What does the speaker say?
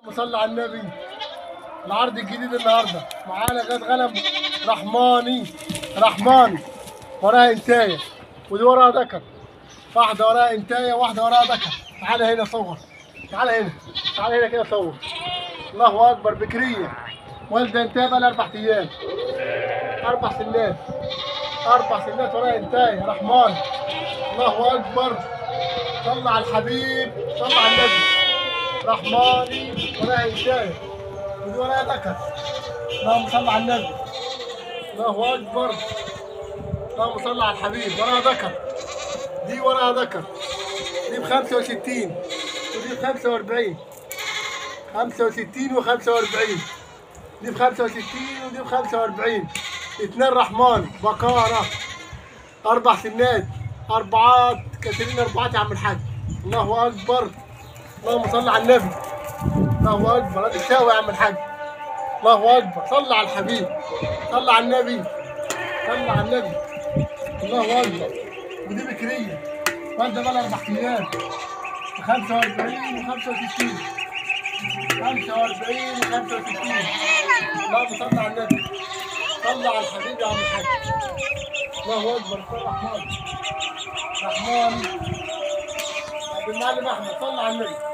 اللهم صل على النبي العرض الجديد النهارده معانا غاد غنم رحماني رحماني وراها انتايه ودي وراها ذكر واحده وراها انتايه واحده وراها ذكر تعالى هنا صور تعالى هنا تعالى هنا كده صور الله اكبر بكريه والده انتايه بقى لها اربع ايام اربع سنات اربع سنات وراها انتايه رحماني الله اكبر صل على الحبيب صل على النبي رحماني وراها انتايه ودي وراها ذكر اللهم صل على النبي الله اكبر اللهم صل على الحبيب وراها ذكر دي وراها ذكر دي ب 65 ودي ب 45 65 و 45 دي ب 65 ودي ب 45 اثنين رحمن بكارة أربع سنات أربعات كثيرين أربعات يا عم الحاج الله أكبر اللهم صل على النبي الله أكبر هذا الشاوي يا عم الحاج الله أكبر صل على الحبيب صل على النبي صل على النبي الله أكبر ودي بكرية والدة بقى لها أربع أيام 45 و 65 45 و 65 اللهم صل على النبي صل على الحبيب يا عم الحاج الله اكبر صل رحمن رحمن عبد المعلم احمد صل على النبي